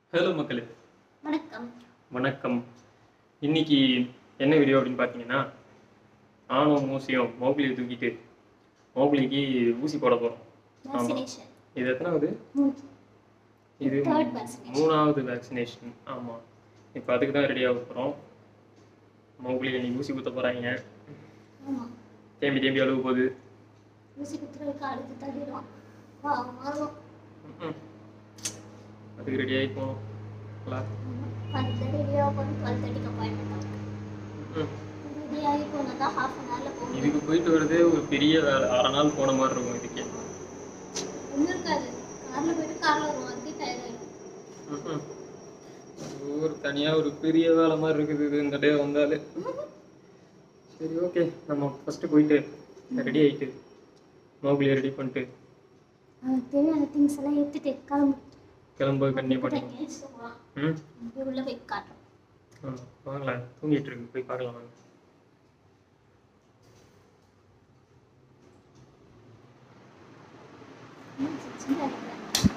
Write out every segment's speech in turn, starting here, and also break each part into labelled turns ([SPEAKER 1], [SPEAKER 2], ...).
[SPEAKER 1] Hello மக்களே
[SPEAKER 2] வணக்கம்
[SPEAKER 1] வணக்கம் இன்னைக்கு என்ன வீடியோ அப்படின்னு பார்த்தீங்கன்னா நானும் மூசியும் மௌக்லியை தூக்கிட்டு மௌக்லிக்கு ஊசி போட போகிறோம்
[SPEAKER 2] வேக்சினேஷன்
[SPEAKER 1] இது எத்தனாவது இது
[SPEAKER 2] Third vaccination.
[SPEAKER 1] மூணாவது வேக்சினேஷன் ஆமாம் இப்போ அதுக்கு தான் ரெடி ஆக போகிறோம் மௌக்லி இன்னைக்கு ஊசி குத்த போகிறாங்க
[SPEAKER 2] ஆமா
[SPEAKER 1] தேம்பி தேம்பி அழுக போகுது
[SPEAKER 2] ஊசி குத்துறதுக்கு அடுத்து தள்ளிடுவான் வா மாறும்
[SPEAKER 1] ம்ம். அதுக்கு ரெடி ஆகி போகணும்
[SPEAKER 2] பன்னெண்டு ரெடியாக போகணும் டுவெல் தேர்ட்டிக்கு அப்பாயின்மெண்ட்
[SPEAKER 1] ம்.
[SPEAKER 2] ரெடி ஆகி போனால் தான் ஹாஃப் அன் ஹவரில் போகணும்
[SPEAKER 1] இதுக்கு போயிட்டு வரதே ஒரு பெரிய வேலை அரை நாள் போன மாதிரி இருக்கும் இதுக்கே
[SPEAKER 2] ஒன்றும் இருக்காது காரில் போயிட்டு காரில் வருவோம் அதுக்கே டயர்ட் ஆகிடும்
[SPEAKER 1] ம்ம். ஒரு தனியா ஒரு பெரிய வேலை மாதிரி இருக்குது இது இந்த டே வந்தாலே சரி ஓகே நம்ம ஃபர்ஸ்ட் போயிட்டு ரெடி ஆயிட்டு மோபிலியை ரெடி பண்ணிட்டு
[SPEAKER 2] அதுக்கு தேவையான திங்ஸ் எல்லாம் எடுத்துட்டு கிளம்பு
[SPEAKER 1] கிளம்ப கண்ணி பண்ணி
[SPEAKER 2] போட்டு
[SPEAKER 1] ம்
[SPEAKER 2] உள்ள போய் காட்டுறோம்
[SPEAKER 1] ஆ, வாங்களேன் தூங்கிட்டு இருக்கு போய் பார்க்கலாம் வாங்க
[SPEAKER 2] ம், சின்ன இடத்துல.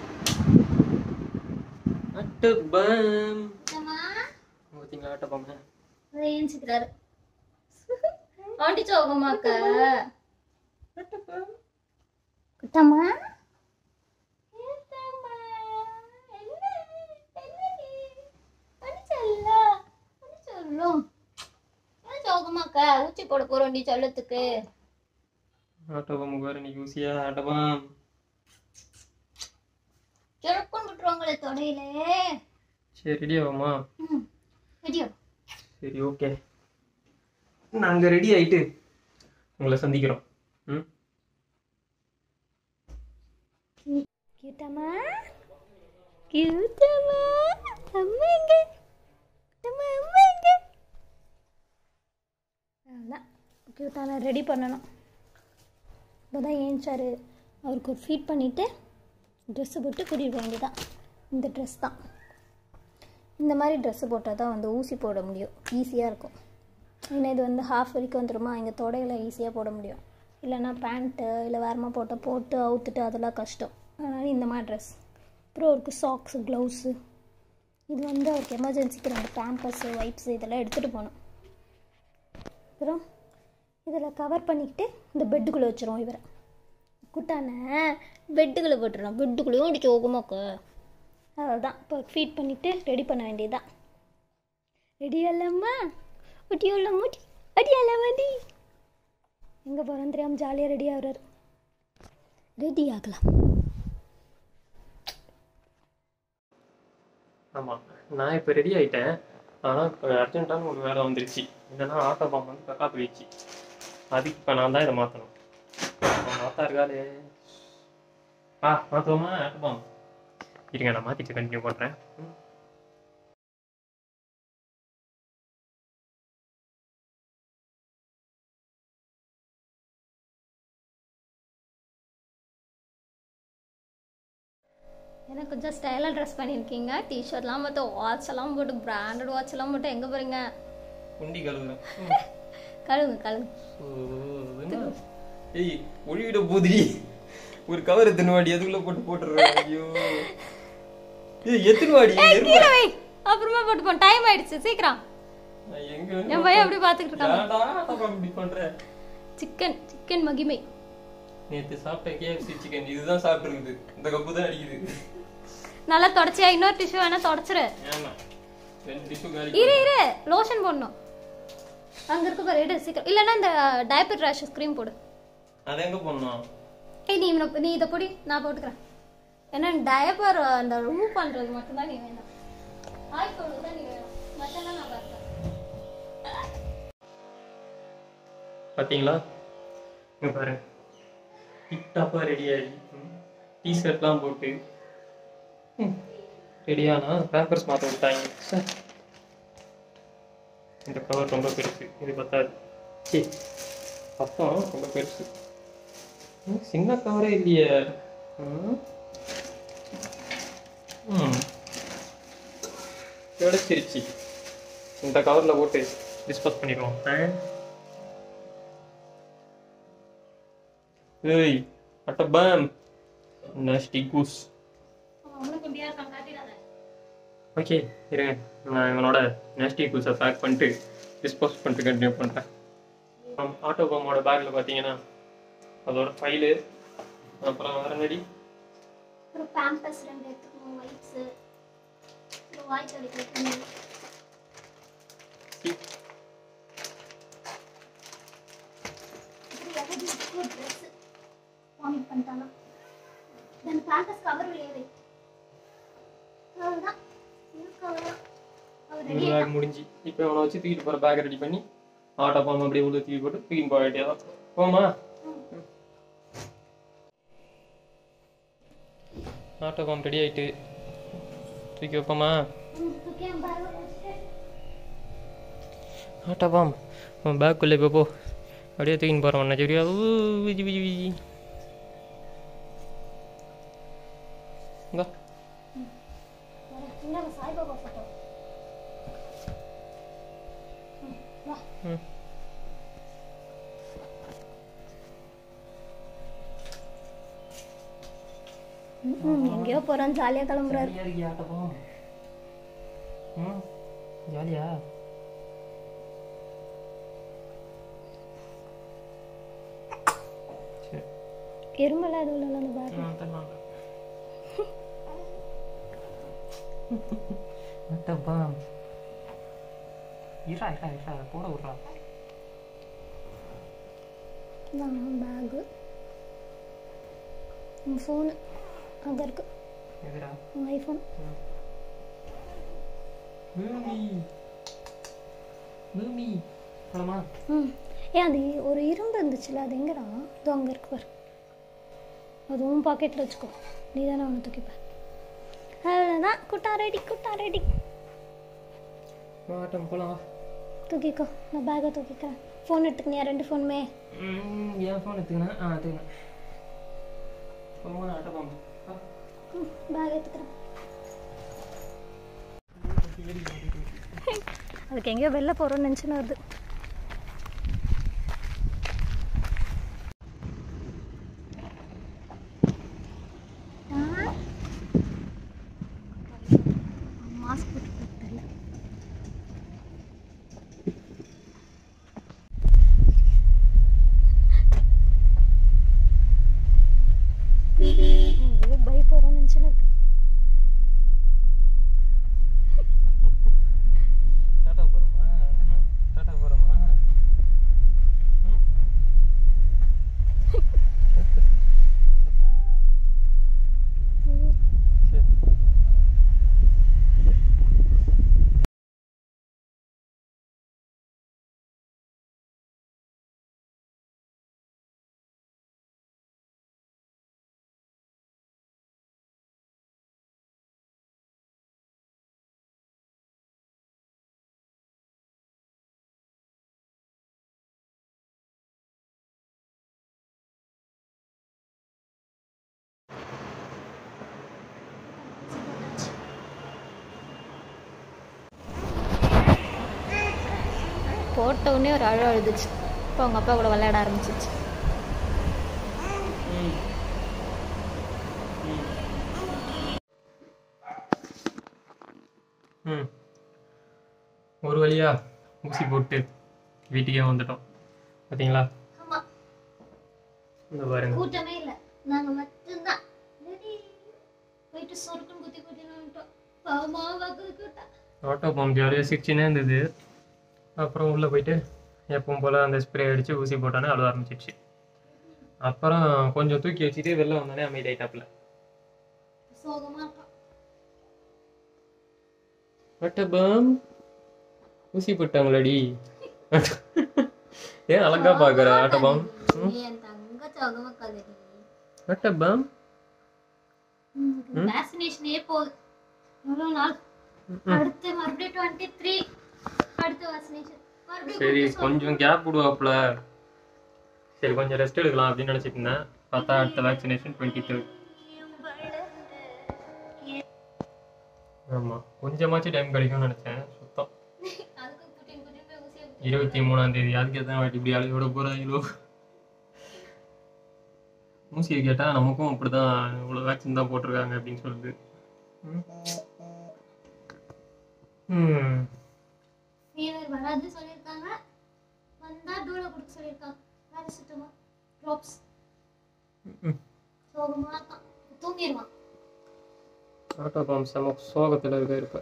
[SPEAKER 1] அட்டபம்
[SPEAKER 2] என்னம்மா?
[SPEAKER 1] பார்த்தீங்களா அட்டபம்
[SPEAKER 2] அதை ஏஞ்சிக்கிறாரு ஆண்டி சோகமாக்க
[SPEAKER 1] அட்டபம்
[SPEAKER 2] குட்டம்மா ஏத்தம்மா. என்ன? என்னடி? அடி சொல்லு. அடி சொல்லும். ஏன் சோகமாக்க ஊசி போட போறோண்டி சொல்லத்துக்கு
[SPEAKER 1] அட்டபம் வேற இன்னைக்கு ஊசியா அட்டபம்
[SPEAKER 2] கிழக்கும் விட்டுருவாங்களே தொடையிலே
[SPEAKER 1] சரி ரெடி ஆகுமா
[SPEAKER 2] ம் ரெடியோ
[SPEAKER 1] சரி ஓகே நாங்கள் ரெடி ஆயிட்டு உங்களை சந்திக்கிறோம் ம்
[SPEAKER 2] கியூட்டம்மா கியூட்டம்மா அம்மா எங்க குட்டம்மா அம்மா எங்க அதான் கியூட்டான ரெடி பண்ணணும் இப்போ தான் ஏஞ்சாரு அவருக்கு ஒரு ஃபீட் பண்ணிவிட்டு ட்ரெஸ்ஸு போட்டு கூட்டிகிட்டு போக வேண்டியதான் இந்த ட்ரெஸ் தான் இந்த மாதிரி ட்ரெஸ்ஸு போட்டால் தான் வந்து ஊசி போட முடியும் ஈஸியாக இருக்கும் ஏன்னா இது வந்து ஹாஃப் வரைக்கும் வந்துடுமா இங்கே தொடையில் ஈஸியாக போட முடியும் இல்லைன்னா பேண்ட்டு இல்லை வேறமா போட்டால் போட்டு அவுத்துட்டு அதெல்லாம் கஷ்டம் அதனால் இந்த மாதிரி ட்ரெஸ் அப்புறம் அவருக்கு சாக்ஸு க்ளவுஸு இது வந்து அவருக்கு எமர்ஜென்சிக்கு ரெண்டு பேம்பர்ஸு வைப்ஸு இதெல்லாம் எடுத்துகிட்டு போகணும் அப்புறம் இதில் கவர் பண்ணிக்கிட்டு இந்த பெட்டுக்குள்ளே வச்சிருவோம் இவரை குட்டான பெட்டுக்குள்ளே போட்டுறோம் பெட்டுக்குள்ளேயும் அடிச்சு ஓகமாக்க அவ்வளோதான் இப்போ ஃபீட் பண்ணிவிட்டு ரெடி பண்ண வேண்டியதுதான் ரெடி அல்லம்மா ஒட்டி உள்ள மூட்டி அடி அல்லமாடி எங்கே போகிறோம் தெரியாமல் ஜாலியாக ரெடி ஆகுறாரு ரெடி ஆகலாம்
[SPEAKER 1] ஆமாம் நான் இப்போ ரெடி ஆயிட்டேன் ஆனால் இப்போ அர்ஜென்ட்டான ஒரு வேலை வந்துருச்சு என்னன்னா ஆட்டோ பாம் வந்து கக்கா போயிடுச்சு அதுக்கு இப்போ நான் தான் இதை மாற்றணும் மாத்தா இருக்காளே ஆ மாற்றுவோமா ஆட்டோ பாம் இருங்க நான் மாற்றிட்டு கண்டினியூ பண்ணுறேன்
[SPEAKER 2] எனக்கு கொஞ்சம் ஸ்டைலாக ட்ரெஸ் பண்ணியிருக்கீங்க டிஷர்ட்லாம் போட்டு வாட்ச் எல்லாம் போட்டு பிராண்டட் வாட்ச் எல்லாம் போட்டு எங்கே போகிறீங்க
[SPEAKER 1] குண்டி கழுவுறேன்
[SPEAKER 2] கழுவுங்க கழுவுங்க
[SPEAKER 1] ஓ, என்ன? ஏய் ஒளிவிட போதி ஒரு கவர் எத்தனை வாடி அதுக்குள்ள போட்டு போட்டுறேன் ஐயோ ஏய் எத்தனை வாடி
[SPEAKER 2] கீழே வை அப்புறமா போட்டு போன் டைம் ஆயிடுச்சு சீக்கிரம்
[SPEAKER 1] நான் எங்க
[SPEAKER 2] என் பையன் அப்படி பார்த்துக்கிட்டு இருக்காங்க
[SPEAKER 1] ஏன்டா அப்பா இப்படி பண்ற
[SPEAKER 2] சிக்கன் சிக்கன் மகிமை
[SPEAKER 1] நேத்து சாப்பிட்ட கேஎஃப்சி சிக்கன் இதுதான் சாப்பிட்டுருக்குது இந்த கப்பு தான் அடிக்குது
[SPEAKER 2] நல்லா தொடச்சியா இன்னொரு டிஷ்யூ வேணா தொடச்சிரு
[SPEAKER 1] ஏமா ரெண்டு டிஷ்யூ காலி
[SPEAKER 2] இரு இரு லோஷன் போடணும் அங்க இருக்கு பாரு எடு சீக்கிரம் இல்லைன்னா இந்த டைப்பர் ரேஷஸ் க்ரீம் போடு
[SPEAKER 1] அதை எங்க போடணும்
[SPEAKER 2] ஏய் நீ இவனை- நீ இதை பொடி நான் போட்டுக்கிறேன் ஏன்னா டயப்பர் அந்த ரூவ் பண்றது மட்டும்தான் நீ வேணும் ஆய் போடுறது தான் நீ வேணும் மற்றெல்லாம் நான் பார்த்தேன்
[SPEAKER 1] பாத்தீங்களா இங்க பாருங்க டிப்டாப்பா ரெடி ஆகி டிஷர்ட்லாம் போட்டு ரெடியானா பேம்பர்ஸ் மாற்ற விட்டாங்க சார் இந்த கவர் ரொம்ப பெருசு இது பத்தாது சே பத்தம் ரொம்ப பெருசு ம், சின்ன கவரே இல்லையே ம். ம் கிடைச்சிருச்சு இந்த கவரில் போட்டு டிஸ்போஸ் பண்ணிடுவோம் ஆ ஏய் அட்டபம் நஸ்டி கூஸ்
[SPEAKER 2] அவனுக்கு முடியாது காட்டிடாத
[SPEAKER 1] ஓகே இருங்க நான் இவனோட நேஸ்டி கூல்ஸை பேக் பண்ணிட்டு டிஸ்போஸ் பண்ணிட்டு கண்டினியூ பண்ணுறேன் ஆட்டோ பாமோட பேக்கில் பார்த்தீங்கன்னா அதோட ஃபைலு அப்புறம் வேற நடி
[SPEAKER 2] அப்புறம் பேம்பஸ் ரெண்டு எடுத்துக்கணும் ஒயிட்ஸு அப்புறம் வாய் கழிக்கணும் அப்புறம் எவ்வளோ ஒரு ட்ரெஸ்ஸு வாமிட் பண்ணிட்டானா அந்த பேம்பஸ் கவர் வெளியே வை அவ்வளோதான் இருக்கு அவ்வளோதான் அவர்
[SPEAKER 1] ஒரு
[SPEAKER 2] ரெடி
[SPEAKER 1] பேக் முடிஞ்சு இப்போ அவனை வச்சு தூக்கிட்டு போகிற பேக் ரெடி பண்ணி ஆட்டோ பாம்பு அப்படியே உள்ள தூக்கி போட்டு தூக்கி போக வேண்டியதான் போமா ஆட்டோ பாம்பு ரெடி ஆயிட்டு தூக்கி வைப்போமா
[SPEAKER 2] ஓகே பாய் வச்சுட்டு
[SPEAKER 1] ஆட்டோ பாம் உன் பேக்குள்ளே இப்போ போ அப்படியே தூக்கின்னு போகிறோம் ஒன்று சரியா ஊ விஜி விஜி விஜி இந்தா
[SPEAKER 2] இந்தாங்க சாய்பாபா ஃபோட்டோ வா
[SPEAKER 1] ம்
[SPEAKER 2] ம் எங்கேயோ போகிறோம் ஜாலியாக கிளம்புறாரு
[SPEAKER 1] ஜாலியா இருக்கியா ஆட்டோ பாம் ம் ஜாலியா சரி
[SPEAKER 2] எறும்பெல்லாம் எதுவும் இல்லை அந்த பேக்
[SPEAKER 1] ம் தரலாம் ஆட்டோ பாம் இரா இரா இரா போட விட்றா
[SPEAKER 2] பேகு உங்கள் ஃபோனு அங்கே இருக்கு
[SPEAKER 1] எதுடா
[SPEAKER 2] உங்கள் ஐஃபோன்
[SPEAKER 1] பூமி பூமி போலாமா
[SPEAKER 2] ம் ஏன் அது ஒரு இரும்பு இருந்துச்சுல அது எங்கடா இதோ அங்கே இருக்கு பாரு அதுவும் பாக்கெட்டில் வச்சுக்கோ நீ தானே அவனை தூக்கிப்ப அவ்வளோதான் குட்டா ரெடி குட்டா ரெடி
[SPEAKER 1] ஆட்டம் போலாம்
[SPEAKER 2] தூக்கிக்கோ நான் பேக்கை தூக்கிக்கிறேன் ஃபோன் எடுத்துக்கினியா ரெண்டு ஃபோனுமே
[SPEAKER 1] ம் என் ஃபோன் எடுத்துக்கணும் ஆ எடுத்துக்கணும் போமா ஆட்டோ பாம்பு
[SPEAKER 2] ம் பேக் எடுத்துக்கிறேன் அதுக்கு எங்கேயோ வெளில போகிறோம்னு நினச்சின்னு வருது மாஸ்க் போட்டு தெரியல எங்கேயோ பை போகிறோம்னு நினச்சின்னு இருக்கு
[SPEAKER 1] டாட்டா போகிறோமா டாட்டா போகிறோமா சரி
[SPEAKER 2] போட்ட உடனே ஒரு அழ அழுதுச்சு இப்போ அவங்க அப்பா கூட விளையாட ஆரம்பிச்சிச்சு
[SPEAKER 1] ம் ம் ஒரு வழியா ஊசி போட்டு வீட்டுக்கே வந்துட்டோம் பார்த்தீங்களா
[SPEAKER 2] ஆமாம்
[SPEAKER 1] இந்த பாருங்க
[SPEAKER 2] கூட்டமே இல்லை நாங்கள் மட்டும்தான் ரெடி போயிட்டு சொருக்குன்னு குத்தி குத்தின்னு வந்துட்டோம் பாவமா வாக்குது கூட்டம்
[SPEAKER 1] ஆட்டோ பம்ப் ஜாலியாக சிரிச்சுனே இருந்தது அப்புறம் உள்ளே போயிட்டு எப்பவும் போல் அந்த ஸ்ப்ரே அடித்து ஊசி போட்டோன்னே அழுவ ஆரம்பிச்சிடுச்சு அப்புறம் கொஞ்சம் தூக்கி வச்சுட்டு வெளில வந்தோடனே அமைதியாயிட்டாப்புல
[SPEAKER 2] சோகமா இருக்கான்
[SPEAKER 1] ஆட்டோ பம் ஊசி போட்டாங்களடி ஏன் அழகா பார்க்குற ஆட்டோ பம்
[SPEAKER 2] நீ என் தங்க சோகமா கதடி
[SPEAKER 1] ஆட்டோ பம்
[SPEAKER 2] வேக்சினேஷனே போகுது எவ்வளோ நாள் அடுத்து மறுபடியும் டுவெண்ட்டி த்ரீ அடுத்து வேக்சினேஷன்
[SPEAKER 1] சரி கொஞ்சம் கேப் விடுவாப்புல சரி கொஞ்சம் ரெஸ்ட் எடுக்கலாம் அப்படின்னு நினச்சிட்டு இருந்தேன் பார்த்தா அடுத்த வேக்சினேஷன் டுவெண்ட்டி த்ரீ ஆமாம் கொஞ்சமாச்சும் டைம் கிடைக்கும்னு நினச்சேன் சுத்தம்
[SPEAKER 2] அதுக்கு குட்டின் குட்டின் போய் ஊசியை
[SPEAKER 1] இருபத்தி மூணாம் தேதி அதுக்கு எத்தனை வாட்டி இப்படி அழையோட போகிறாங்களோ ஊசியை கேட்டால் நமக்கும் அப்படி தான் இவ்வளோ வேக்சின் தான் போட்டிருக்காங்க அப்படின்னு சொல்லுது ம். ம்
[SPEAKER 2] ஃபீவர் வராது சொல்லியிருக்காங்க வந்தா டூல கொடுக்க சொல்லியிருக்காங்க பேராசிட்டமால் ட்ராப்ஸ்
[SPEAKER 1] ம்.
[SPEAKER 2] சோகமா இருக்கான் தூங்கிடுவான்
[SPEAKER 1] ஆட்டோ பாம் செம சோகத்தில் இருக்க இருப்ப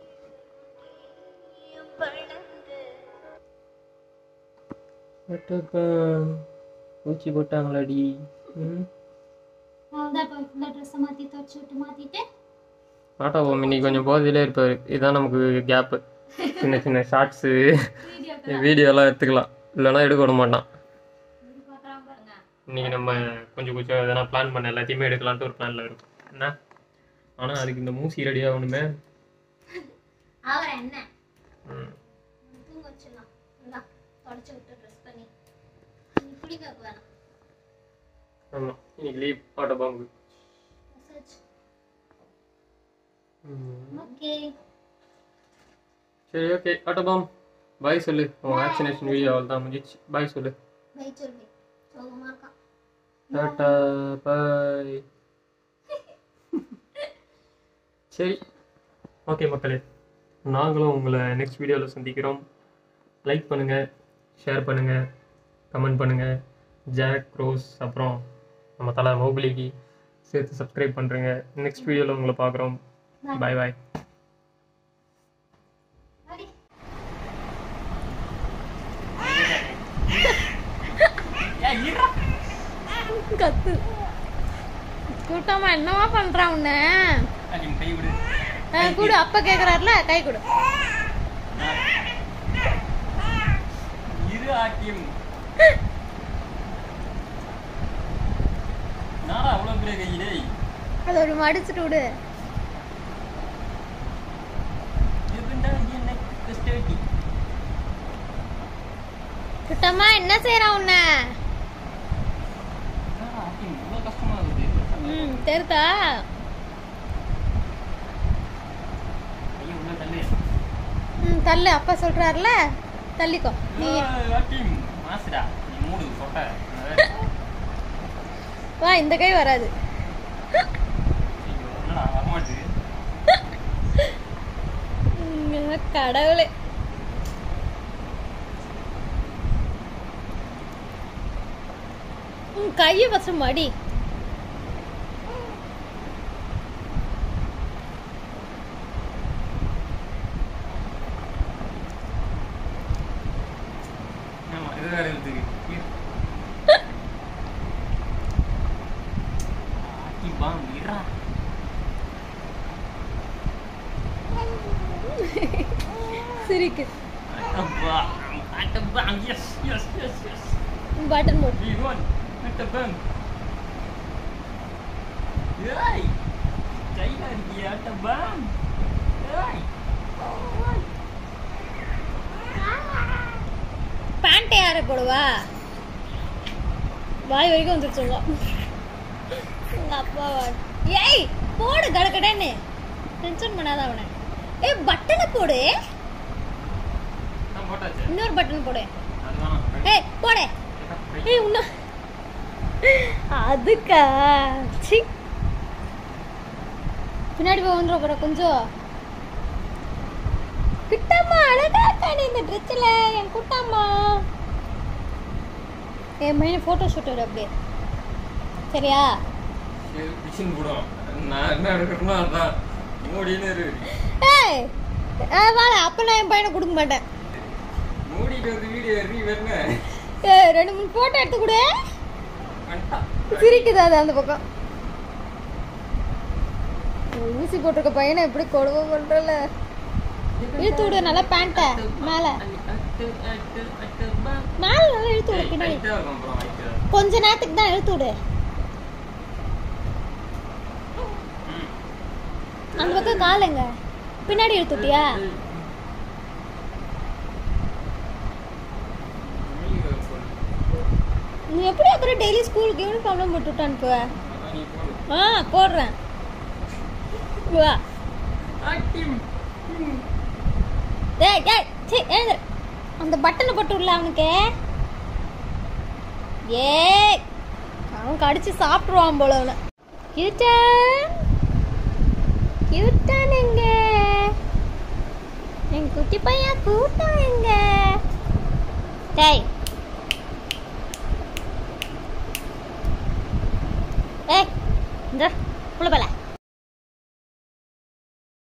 [SPEAKER 1] ஆட்டோ பாம் ஊச்சி போட்டாங்களாடி ம்
[SPEAKER 2] நான் தான் இப்போ ஃபுல்லாக ட்ரெஸ்ஸை மாற்றி துவச்சி விட்டு மாற்றிட்டு
[SPEAKER 1] ஆட்டோ பாம் இன்னைக்கு கொஞ்சம் போதையிலே இருப்பார் இதுதான் நமக்கு கேப்பு சின்ன சின்ன ஷார்ட்ஸு
[SPEAKER 2] வீடியோ
[SPEAKER 1] வீடியோலாம் எடுத்துக்கலாம் இல்லைன்னா எடுக்க விட மாட்டான்
[SPEAKER 2] பார்க்குறான் பாருங்க
[SPEAKER 1] இன்னைக்கு நம்ம கொஞ்சம் கொஞ்சம் எதனா பிளான் பண்ண எல்லாத்தையுமே எடுக்கலான்ட்டு ஒரு பிளான்ல இருக்கும் என்ன ஆனால் அதுக்கு இந்த மூசி ரெடி ஆகணுமே
[SPEAKER 2] அவர் என்ன
[SPEAKER 1] ம்.
[SPEAKER 2] தூங்க வச்சிடலாம் நல்லா தொடச்சி விட்டு ட்ரெஸ் பண்ணி நீ குளிக்க வேணாம்
[SPEAKER 1] ஆமா இன்னைக்கு லீவ் ஆட்டோ பாம்பு
[SPEAKER 2] மசாஜ்
[SPEAKER 1] ம்.
[SPEAKER 2] ஓகே
[SPEAKER 1] சரி ஓகே ஆட்டோ பாம் பாய் சொல்லு உன் வேக்சினேஷன் வீடியோ அவள் தான் முடிஞ்சிச்சு பாய் சொல்லு
[SPEAKER 2] பை சொல்லி சோகமா இருக்கான்
[SPEAKER 1] டாட்டா பாய் சரி ஓகே மக்களே நாங்களும் உங்களை நெக்ஸ்ட் வீடியோவில் சந்திக்கிறோம் லைக் பண்ணுங்கள் ஷேர் பண்ணுங்கள் கமெண்ட் பண்ணுங்கள் ஜாக் ரோஸ் அப்புறம் நம்ம தலை மோபிலிக்கு சேர்த்து சப்ஸ்கிரைப் பண்ணுறேங்க நெக்ஸ்ட் வீடியோவில் உங்களை பார்க்குறோம் பாய் பாய்
[SPEAKER 2] அடி கத்து கூட்டமா என்னவா பண்றான் உன்ன
[SPEAKER 1] கை விடு
[SPEAKER 2] அஹ் குடு அப்பா கேக்குறாருல கை கொடு
[SPEAKER 1] இரு ஆக்கியம் நாடா அவ்வளோ பெரிய கையிலே
[SPEAKER 2] அது ஒரு மடிச்சுட்டு விடு குட்டம்மா என்ன செய்யறான் உன்ன
[SPEAKER 1] இவ்வளோ கஷ்டமா இருக்குது
[SPEAKER 2] ம் தெரிதா
[SPEAKER 1] ஐயோ உள்ள தள்ளு
[SPEAKER 2] ம் தள்ளு அப்பா சொல்றாருல தள்ளிக்கோ நீ
[SPEAKER 1] ஆக்கியம் மாசுடா நீ மூடு சொட்ட
[SPEAKER 2] வா இந்த கை வராது
[SPEAKER 1] என்னடா வரமாட்டுது
[SPEAKER 2] ம், கடவுளே உன் கையை ஃபஸ்ட்டு மடி
[SPEAKER 1] ஆமா இது வேற எழுத்துக்கு ஆக்கி பாம் இரா
[SPEAKER 2] சிரிக்கு
[SPEAKER 1] அட்டப்பா அட்டப்பா yes yes yes yes
[SPEAKER 2] button போடு
[SPEAKER 1] We won. அட்டப்பா ஏய் கையில இருக்கியா அட்டப்பா ஏய்
[SPEAKER 2] பேண்ட் யாரை போடுவா வாய் வரைக்கும் வந்துருச்சுங்க உங்க அப்பா ஏய் போடு கடக்கடன்னு டென்ஷன் பண்ணாத அவனை ஏய் பட்டனை போடு
[SPEAKER 1] நான் போட்டாச்சு
[SPEAKER 2] இன்னொரு பட்டன் போடு
[SPEAKER 1] அதுதான்
[SPEAKER 2] ஏய் போடு ஏய் இன்னும் அதுக்கா சி பின்னாடி போய் வந்துடும் போற கொஞ்சம் கிட்டம்மா அழகா இருக்கா நீ இந்த ட்ரெஸ்ல என் குட்டம்மா என் மைண்ட் ஃபோட்டோ ஷூட் வர அப்படியே சரியா
[SPEAKER 1] மிஷின் போடும் நான் என்ன எடுக்கணும்னா அதான் மூடின்னு இரு
[SPEAKER 2] ஏய் ஆ, வாடா அப்ப நான் என் பையனை கொடுக்க மாட்டேன்
[SPEAKER 1] மூடிட்டு வந்து வீடியோ எறி வரல
[SPEAKER 2] ஏய் ரெண்டு மூணு ஃபோட்டோ எடுத்து கொடு சிரிக்குது அது அந்த பக்கம் ஊசி போட்டிருக்க பையனை எப்படி கொடுமை பண்றல இழுத்து விடு நல்லா பேண்ட்டை மேல மேல நல்லா இழுத்து விடு பின்னாடி கொஞ்ச நேரத்துக்கு தான் இழுத்து விடு அந்த பக்கம் காலுங்க பின்னாடி இழுத்து விட்டியா நீ எப்படி அப்புறம் டெய்லி ஸ்கூலுக்கு யூனிஃபார்ம்லாம் போட்டு விட்டு அனுப்புவ ஆ போடுறேன் வா டேய் டேய் சீ எழுந்துரு அந்த பட்டனை போட்டு விடல அவனுக்கு ஏய் அவன் கடிச்சு சாப்பிட்ருவான் போல அவனை கியூட்டான் கியூட்டானுங்க என் குட்டி பையன் கூட்டம் எங்க டேய் ஏய் இந்த புள்ள